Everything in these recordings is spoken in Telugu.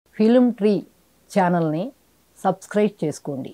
ఫిలిం ట్రీ ఛానల్ని సబ్స్క్రైబ్ చేసుకోండి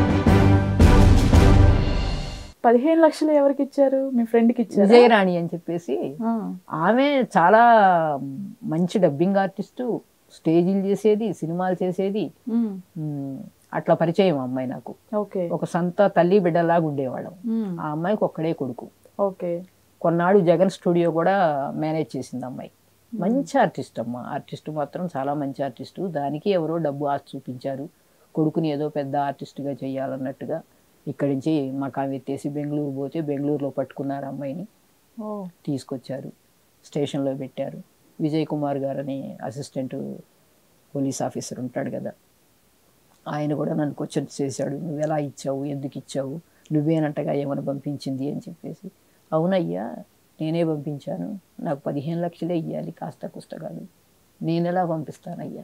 పదిహేను లక్షలు ఎవరికి ఇచ్చారు మీ ఫ్రెండ్కి ఇచ్చారు విజయరాణి అని చెప్పేసి ఆమె చాలా మంచి డబ్బింగ్ ఆర్టిస్టు స్టేజీలు చేసేది సినిమాలు చేసేది ఉమ్, అట్లా పరిచయం ఆ అమ్మాయి నాకు ఓకే ఒక సొంత తల్లి బిడ్డలాగా ఉండేవాళ్ళం ఆ అమ్మాయికి ఒక్కడే కొడుకు ఓకే కొన్నాడు జగన్ స్టూడియో కూడా మేనేజ్ చేసింది అమ్మాయి మంచి ఆర్టిస్ట్ అమ్మ ఆర్టిస్ట్ మాత్రం చాలా మంచి ఆర్టిస్టు దానికి ఎవరో డబ్బు ఆశ చూపించారు కొడుకుని ఏదో పెద్ద ఆర్టిస్ట్గా చేయాలన్నట్టుగా ఇక్కడి నుంచి మకాం ఎత్తేసి బెంగళూరు పోతే బెంగళూరులో పట్టుకున్నారు అమ్మాయిని ఓ తీసుకొచ్చారు స్టేషన్లో పెట్టారు విజయ్ కుమార్ గారు అని అసిస్టెంట్ పోలీస్ ఆఫీసర్ ఉంటాడు కదా ఆయన కూడా నన్ను క్వశ్చన్ చేశాడు నువ్వు ఎలా ఇచ్చావు ఎందుకు ఇచ్చావు నువ్వేనంటగా ఏమైనా పంపించింది అని చెప్పేసి అవునయ్యా నేనే పంపించాను నాకు పదిహేను లక్షలే ఇవ్వాలి కాస్త పుస్తకాలు నేను ఎలా పంపిస్తానయ్యా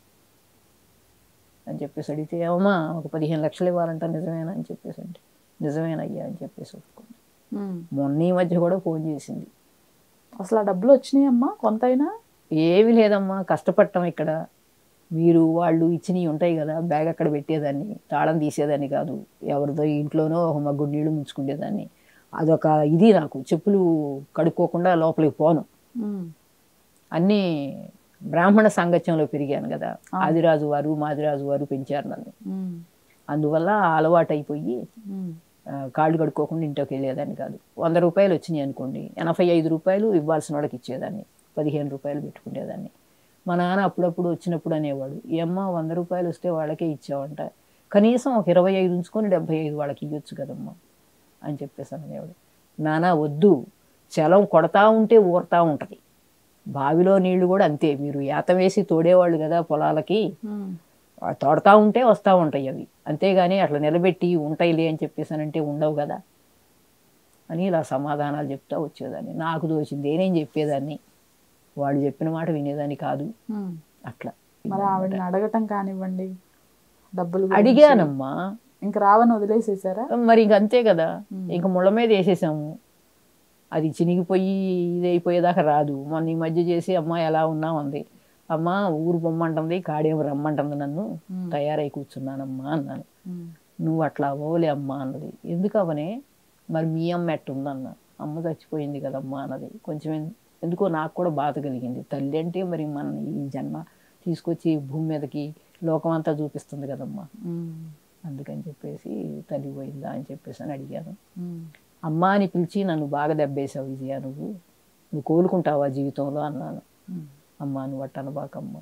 అని చెప్పేసి అడిగితే ఏమమ్మా ఒక పదిహేను లక్షలు ఇవ్వాలంట నిజమేనా అని చెప్పేసి అంటే నిజమేనయ్యా అని చెప్పేసి ఒప్పుకుంది ఉమ్. మొన్న ఈ మధ్య కూడా ఫోన్ చేసింది అసలు ఆ డబ్బులు వచ్చినాయమ్మా కొంతైనా ఏమీ లేదమ్మా కష్టపడటం ఇక్కడ మీరు వాళ్ళు ఇచ్చినవి ఉంటాయి కదా బ్యాగ్ అక్కడ పెట్టేదాన్ని తాళం తీసేదాన్ని కాదు ఎవరిదో ఇంట్లోనో ఒక మగ్గుడు నీళ్లు ముంచుకునేదాన్ని అదొక ఇది నాకు చెప్పులు కడుక్కోకుండా లోపలికి పోను ఉమ్. అన్నీ బ్రాహ్మణ సాంగత్యంలో పెరిగాను కదా ఆదిరాజు వారు మాదిరాజు వారు పెంచారు నన్ను ఉమ్. అందువల్ల అలవాటు అయిపోయి ఉమ్. ఆ, కాళ్ళు కడుక్కోకుండా ఇంట్లోకి వెళ్ళేదాన్ని కాదు వంద రూపాయలు వచ్చినాయి అనుకోండి ఎనభై ఐదు రూపాయలు ఇవ్వాల్సిన వాళ్ళకి ఇచ్చేదాన్ని పదిహేను రూపాయలు పెట్టుకునేదాన్ని మా నాన్న అప్పుడప్పుడు వచ్చినప్పుడు అనేవాడు ఈ అమ్మ వంద రూపాయలు వస్తే వాళ్ళకే ఇచ్చావంట కనీసం ఒక ఇరవై ఐదు ఉంచుకొని డెబ్బై ఐదు వాళ్ళకి ఇవ్వచ్చు కదమ్మా అని చెప్పేసి అనేవాడు నానా వద్దు చలం కొడతా ఉంటే ఊరుతా ఉంటుంది బావిలో నీళ్లు కూడా అంతే మీరు ఏత వేసి తోడేవాళ్ళు కదా పొలాలకి ఉమ్. ఆ తోడతా ఉంటే వస్తూ ఉంటాయి అవి అంతేగాని అట్లా నిలబెట్టి ఉంటాయిలే అని చెప్పేసానంటే ఉండవు కదా అని ఇలా సమాధానాలు చెప్తా వచ్చేదాన్ని నాకు దోచింది నేనేం చెప్పేదాన్ని వాళ్ళు చెప్పిన మాట వినేదాన్ని కాదు ఉమ్. అట్లా మరి ఆవిడని అడగటం కానివ్వండి డబ్బులు గురించి. అడిగానమ్మా ఇంక రావని వదిలేసేసారా మరి ఇంక అంతే కదా ఇంక ముళ్ళ మీద వేసేసాము అది చినిగిపోయి ఇది అయిపోయేదాకా రాదు మొన్న ఈ మధ్య చేసి అమ్మ ఎలా ఉన్నావు అంది అమ్మ ఊరు పొమ్మంటుంది కాడేం రమ్మంటుంది నన్ను తయారై కూర్చున్నానమ్మా అన్నాను ఉమ్. నువ్వు అట్లా అవ్వలే అమ్మా అన్నది ఎందుకు అవనే మరి మీ అమ్మ ఎట్టుందన్న అమ్మ చచ్చిపోయింది కదమ్మా అన్నది కొంచెం ఎన్- ఎందుకో నాకు కూడా బాధ కలిగింది తల్లి అంటే మరి మన ఈ జన్మ తీసుకొచ్చి భూమి మీదకి లోకం అంతా చూపిస్తుంది కదమ్మా ఉమ్. అందుకని చెప్పేసి తల్లి పోయిందా అని చెప్పేసి అని అడిగాను ఉమ్. అమ్మ అని పిలిచి నన్ను బాగా దెబ్బేశావు విజయ నువ్వు నువ్వు కోలుకుంటావా జీవితంలో అన్నాను ఉమ్. అమ్మ నువ్వు అట్టను బాకమ్మ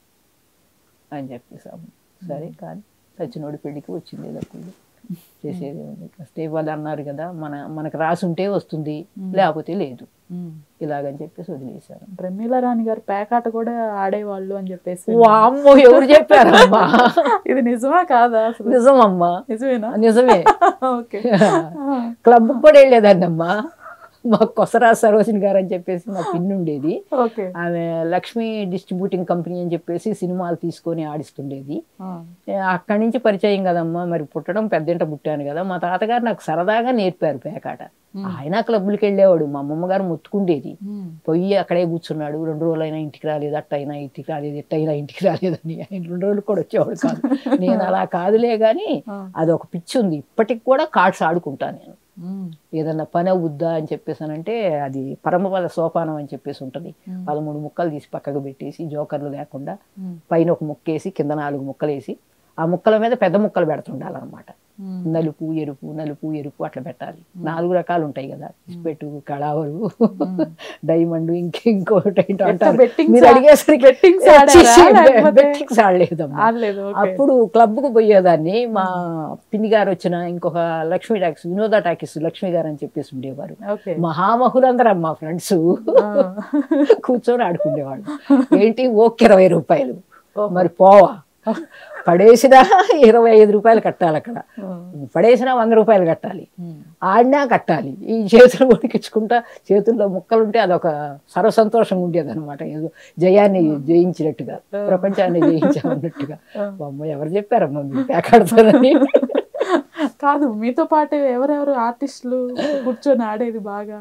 అని చెప్పేసాము సరే కానీ సచ్చినోడి పెళ్ళికి వచ్చింది ఏదో ఒకటి. చేసేది ఉంది ఫస్ట్ వాళ్ళు అన్నారు కదా మన మనకు రాసి ఉంటే వస్తుంది లేకపోతే లేదు ఉమ్. ఇలాగని చెప్పేసి వదిలేశాను ప్రమీల రాణి గారు పేకాట కూడా ఆడేవాళ్ళు అని చెప్పేసి వామ్మో ఎవరు చెప్పారమ్మా ఇది నిజమా కాదా అసలు నిజమమ్మా నిజమేనా నిజమే ఓకే క్లబ్ కూడా వెళ్ళేదాన్నమ్మా మా కొసరా సరోజిని గారు అని చెప్పేసి మా పిన్ ఉండేది ఓకే ఆమె లక్ష్మీ డిస్ట్రిబ్యూటింగ్ కంపెనీ అని చెప్పేసి సినిమాలు తీసుకొని ఆడిస్తుండేది ఆ. ఏ, అక్కడి నుంచి పరిచయం కదమ్మా మరి పుట్టడం పెద్దంట పుట్టాను కదా మా తాతగారు నాకు సరదాగా నేర్పారు పేకాట ఆయన క్లబ్బులకి వెళ్ళేవాడు మా అమ్మమ్మ గారు మొత్తుకుండేది ఉమ్. పోయి అక్కడే కూర్చున్నాడు రెండు రోజులైనా ఇంటికి రాలేదు అట్టయినా ఇంటికి రాలేదు ఎట్టయినా ఇంటికి రాలేదని ఆయన రెండు రోజులు కూడా వచ్చేవాడు కాదు నేను అలా కాదులే కానీ ఆ. అదొక పిచ్చి ఉంది ఇప్పటికి కూడా కార్డ్స్ ఆడుకుంటాను నేను ఉమ్. ఏదన్నా పని అవుద్దా అని చెప్పేసానంటే అది పరమపద సోపానం అని చెప్పేసి ఉంటుంది పదమూడు ముక్కలు తీసి పక్కకు పెట్టేసి జోకర్లు లేకుండా ఉమ్. పైన ఒక ముక్క వేసి కింద నాలుగు ముక్కలు వేసి ఆ ముక్కల మీద పెద్ద ముక్కలు పెడుతుండాలన్నమాట ఉమ్. నలుపు ఎరుపు నలుపు ఎరుపు అట్లా పెట్టాలి నాలుగు రకాలు ఉంటాయి కదా ఇస్పెట్టు కళావరు డైమండ్ ఇంక ఇంకోటి ఏంటో అంటారు betting మీరు సా- అడిగేసరికి betting ఆడారా? లేకపోతే- బెట్టింగ్స్ ఆడలేదమ్మా ఆడలేదు ఓకే అప్పుడు క్లబ్కు పోయేదాన్ని మా పిన్ని గారు వచ్చిన ఇంకొక లక్ష్మీ టాకీస్ వినోద టాకీస్ లక్ష్మి గారు అని చెప్పేసి ఉండేవారు ఓకే మహామహులందరం మా ఫ్రెండ్స్ కూర్చొని ఆడుకునేవాళ్ళు ఏంటి ఓకే ఇరవై రూపాయలు మరి పోవా పడేసినా ఇరవై ఐదు రూపాయలు కట్టాలి అక్కడ పడేసినా వంద రూపాయలు కట్టాలి ఆడినా కట్టాలి ఈ చేతులు ఉడికించుకుంటా చేతుల్లో ముక్కలుంటే అదొక సర్వసంతోషంగా ఉండేది అనమాట ఏదో జయాన్ని జయించినట్టుగా ప్రపంచాన్ని జయించామన్నట్టుగా అమ్మ ఎవరు చెప్పారమ్మా మీరు పేకాడతారని కాదు మీతో పాటు ఎవరెవరు ఆర్టిస్టులు కూర్చొని ఆడేది బాగా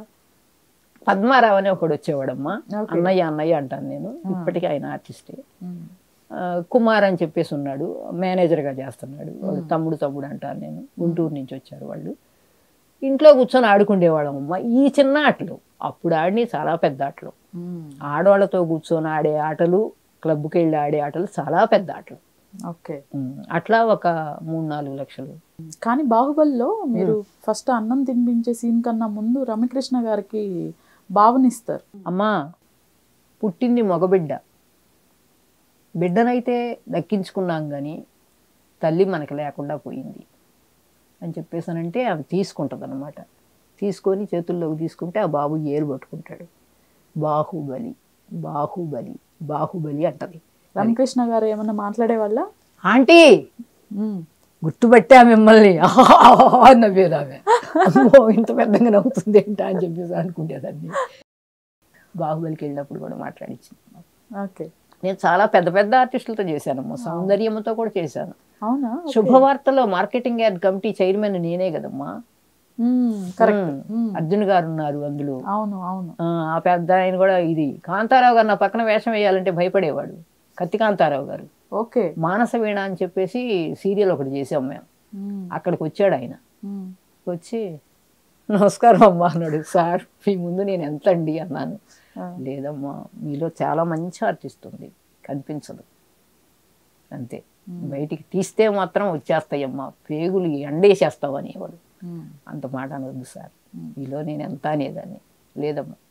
పద్మారావు అని ఒకడు వచ్చేవాడమ్మా Okay. అన్నయ్య అన్నయ్య అంటాను నేను ఇప్పటికీ ఆయన ఆర్టిస్టే ఆ, కుమార్ అని చెప్పేసి ఉన్నాడు మేనేజర్గా చేస్తున్నాడు వాడు తమ్ముడు తమ్ముడు అంటాను నేను గుంటూరు నుంచి వచ్చారు వాళ్ళు ఇంట్లో కూర్చొని ఆడుకుండేవాళ్ళం అమ్మ ఈ చిన్న ఆటలు అప్పుడు ఆడిని చాలా పెద్ద ఆటలు మ్మ్. ఆడవాళ్ళతో కూర్చొని ఆడే ఆటలు క్లబ్కి వెళ్ళి ఆడే ఆటలు చాలా పెద్ద ఆటలు ఓకే ఉమ్, అట్లా ఒక మూడు నాలుగు లక్షలు కానీ బాహుబలిలో మీరు ఫస్ట్ అన్నం తినిపించే సీన్ కన్నా ముందు రమకృష్ణ గారికి భావనిస్తారు అమ్మా పుట్టింది మగబిడ్డ బిడ్డనైతే దక్కించుకున్నాం కానీ తల్లి మనకి లేకుండా పోయింది అని చెప్పేసానంటే ఆమె తీసుకుంటుంది అనమాట తీసుకొని చేతుల్లోకి తీసుకుంటే ఆ బాబు ఏరు పట్టుకుంటాడు బాహుబలి బాహుబలి బాహుబలి అంటది రామకృష్ణ గారు ఏమన్నా మాట్లాడే వాళ్ళ ఆంటీ గుర్తుపట్టా మిమ్మల్ని అని నవ్వేది ఆమె అమ్మో ఇంత పెద్దగా నవ్వుతుంది ఏంటా అని చెప్పేసి అనుకునేదాన్ని బాహుబలికి వెళ్ళినప్పుడు కూడా మాట్లాడించింది ఓకే నేను చాలా పెద్ద పెద్ద ఆర్టిస్టులతో చేశానమ్మా సౌందర్యంతో కూడా చేశాను అవునా శుభవార్తలో మార్కెటింగ్ యాడ్ కమిటీ చైర్మన్ నేనే కదమ్మా కరెక్ట్ ఉమ్, అర్జున్ గారు ఉన్నారు అందులో అవును అవును ఆ, ఆ పెద్ద ఆయన కూడా ఇది కాంతారావు గారు నా పక్కన వేషం వేయాలంటే భయపడేవాడు కత్తి కాంతారావు గారు ఓకే మానస వీణ అని చెప్పేసి సీరియల్ ఒకటి చేసాం మేము మ్మ్. అక్కడికి వచ్చాడు ఆయన మ్మ్. వచ్చి నమస్కారం అమ్మా అన్నాడు సార్ మీ ముందు నేను ఎంత అండి అన్నాను ఆ. లేదమ్మా మీలో చాలా మంచి ఆర్టిస్ట్ ఉంది కనిపించదు అంతే బయటికి తీస్తే మాత్రం వచ్చేస్తాయమ్మా పేగులు ఎండేసేస్తావు అనేవాడు మ్మ్. అంత మాట అనవద్దు సార్ మీలో నేను ఎంత అనేదాన్ని లేదమ్మా